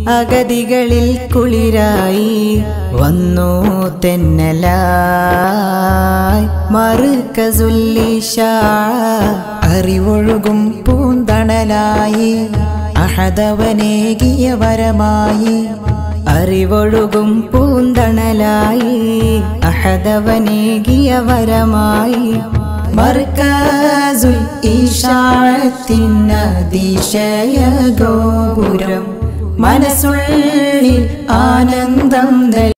അഗതികളിൽ കുളിരായി വന്നു തെന്നലായി മറുക്കസുല്ലീഷ അറിവൊഴുകും പൂന്തണലായി അഹദവനേകിയ വരമായി അറിവൊഴുകും പൂന്തണലായി അഹദവനേകിയ വരമായി മർക്കസുൽ ഈശാഴത്തിനതിശയ ഗോപുരം മനസ്സുള്ളിൽ ആനന്ദം